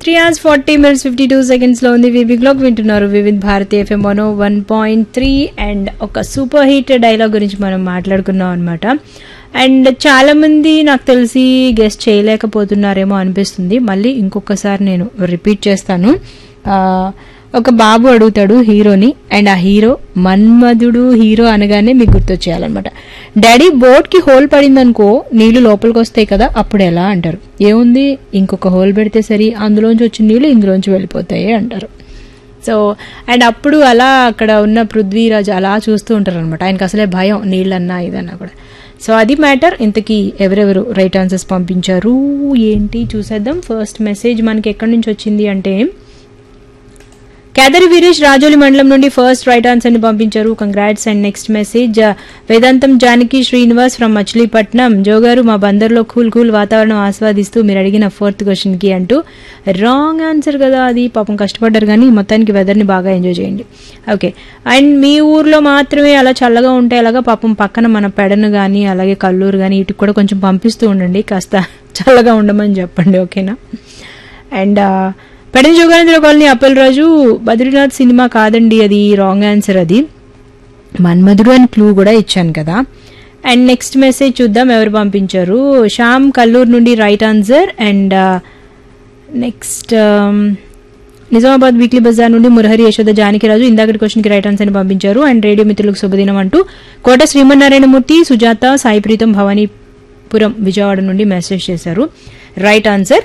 three hours forty minutes fifty two seconds లో ఉంది వివి క్లాక్ వింటున్నారు Vividh Bharati FM one one point three and ఒక సూపర్ హిట్ డైలాగ్ గురించి మనం మాట్లాడుకున్నాం అనమాట అండ్ చాలా మంది నాకు తెలిసి గెస్ట్ చేయలేకపోతున్నారేమో అనిపిస్తుంది మళ్ళీ ఇంకొకసారి నేను రిపీట్ చేస్తాను ఆ, ఒక బాబు అడుగుతాడు హీరోని అండ్ ఆ హీరో మన్మధుడు హీరో అనగానే మీకు గుర్తొచ్చేయాలన్నమాట డాడీ బోట్ కి హోల్ పడింది అనుకో నీళ్లు లోపలికి వస్తాయి కదా అప్పుడు ఎలా అంటారు ఏముంది ఇంకొక హోల్ పెడితే సరి అందులోంచి వచ్చిన నీళ్లు ఇందులోంచి వెళ్ళిపోతాయి అంటారు సో అండ్ అప్పుడు అలా అక్కడ ఉన్న పృథ్వీరాజ్ అలా చూస్తూ ఉంటారు అనమాట ఆయనకు అసలే భయం నీళ్ళన్నా ఇదన్నా కూడా సో అది మ్యాటర్ ఇంతకీ ఎవరెవరు రైట్ ఆన్సర్స్ పంపించారు ఏంటి చూసేద్దాం ఫస్ట్ మెసేజ్ మనకి ఎక్కడి నుంచి వచ్చింది అంటే కేదరి వీరేష్ రాజోలి మండలం నుండి ఫస్ట్ రైట్ ఆన్సర్ ని పంపించారు congrats and next message Vedantam Janaki Srinivas from Machilipatnam జోగారు మా బందర్లో కూల్ కూల్ వాతావరణం ఆస్వాదిస్తూ మీరు అడిగిన ఫోర్త్ క్వశ్చన్ కి అంటూ రాంగ్ ఆన్సర్ కదా అది పాపం కష్టపడ్డారు కానీ మొత్తానికి వెదర్ ని బాగా ఎంజాయ్ చేయండి ఓకే అండ్ మీ ఊర్లో మాత్రమే అలా చల్లగా ఉంటే అలాగా పాపం పక్కన మన పెడను కానీ అలాగే కల్లూరు కానీ ఇటుకు కూడా కొంచెం పంపిస్తూ ఉండండి కాస్త చల్లగా ఉండమని చెప్పండి ఓకేనా అండ్ పెడని జోగానంద్ర కాలనీ అప్పలరాజు బద్రీనాథ్ సినిమా కాదండి అది రాంగ్ ఆన్సర్ అది మన్మధుడు అని క్లూ కూడా ఇచ్చాను కదా అండ్ నెక్స్ట్ మెసేజ్ చూద్దాం ఎవరు పంపించారు శ్యామ్ కల్లూరు నుండి right answer and next Nizamabad weekly bazaar నుండి మురహరి యశోద జానకిరాజు ఇందాకటి క్వశ్చన్కి రైట్ ఆన్సర్ పంపించారు అండ్ రేడియో మిత్రులకు శుభదినం అంటూ కోట శ్రీమన్నారాయణమూర్తి సుజాత సాయి ప్రీతం భవానీపురం విజయవాడ నుండి మెసేజ్ చేశారు రైట్ ఆన్సర్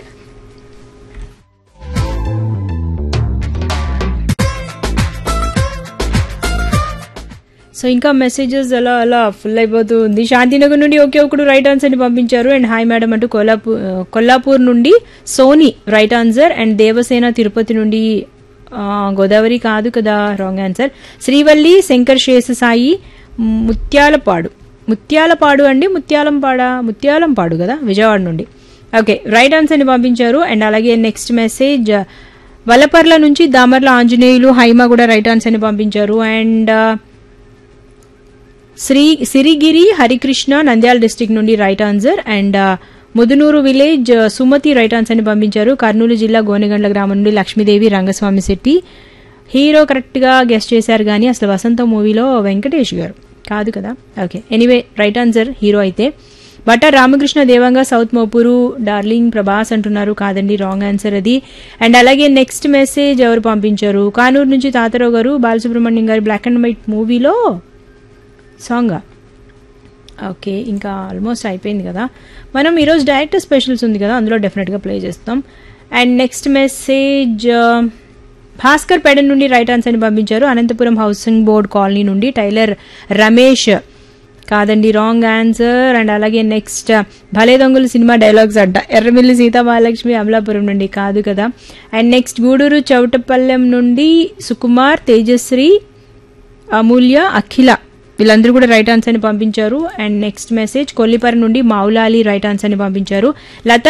సో ఇంకా మెసేజెస్ అలా అలా ఫుల్ అయిపోతూ ఉంది శాంతినగర్ నుండి ఒకే ఒకడు రైట్ ఆన్సర్ ని పంపించారు అండ్ హాయ్ మేడం అంటూ కొల్లాపూర్ కొల్లాపూర్ నుండి Soni right answer and Devasena Tirupati నుండి ఆ, గోదావరి కాదు కదా రాంగ్ ఆన్సర్ శ్రీవల్లి శంకర్ శేష సాయి ముత్యాలపాడు ముత్యాలపాడు అండి ముత్యాలంపాడ ముత్యాలంపాడు కదా విజయవాడ నుండి ఓకే రైట్ ఆన్సర్ ని పంపించారు అండ్ అలాగే నెక్స్ట్ మెసేజ్ వలపర్ల నుంచి దామర్ల ఆంజనేయులు హైమ కూడా రైట్ ఆన్సర్ ని పంపించారు అండ్ శ్రీ సిరిగిరి హరికృష్ణ నంద్యాల డిస్టిక్ నుండి రైట్ ఆన్సర్ అండ్ ఆ, ముదునూరు విలేజ్ ఆ, సుమతి రైట్ ఆన్సర్ ని పంపించారు కర్నూలు జిల్లా గోనెగండ్ల గ్రామం నుండి లక్ష్మీదేవి రంగస్వామి శెట్టి హీరో కరెక్ట్ గా గెస్ట్ చేశారు కానీ అసలు వసంత మూవీలో వెంకటేష్ గారు కాదు కదా okay anyway right answer hero అయితే బట్టర్ రామకృష్ణ దేవంగా సౌత్ మోపూరు డార్లింగ్ ప్రభాస్ అంటున్నారు కాదండి రాంగ్ ఆన్సర్ అది అండ్ అలాగే నెక్స్ట్ మెసేజ్ ఎవరు పంపించారు కానూరు నుంచి తాతారావు గారు బాలసుబ్రహ్మణ్యం గారు బ్లాక్ అండ్ వైట్ మూవీలో సాంగా ఓకే ఇంకా ఆల్మోస్ట్ అయిపోయింది కదా మనం ఈరోజు డైరెక్టర్ స్పెషల్స్ ఉంది కదా అందులో డెఫినెట్గా ప్లే చేస్తాం and next message Bhaskar Pedana నుండి రైట్ ఆన్సర్ని పంపించారు అనంతపురం హౌసింగ్ బోర్డ్ కాలనీ నుండి టైలర్ రమేష్ కాదండి రాంగ్ ఆన్సర్ అండ్ అలాగే next Bhale Dongalu cinema dialogues అడ్డ ఎర్రమిల్లి సీతా మహాలక్ష్మి అమలాపురం నుండి కాదు కదా అండ్ నెక్స్ట్ గూడూరు చౌటపల్లెం నుండి సుకుమార్ తేజశ్రీ అమూల్య అఖిల వీళ్ళందరూ కూడా రైట్ ఆన్సర్ ని పంపించారు అండ్ నెక్స్ట్ మెసేజ్ కొల్లిపర నుండి మౌలాలి రైట్ ఆన్సర్ ని పంపించారు లతా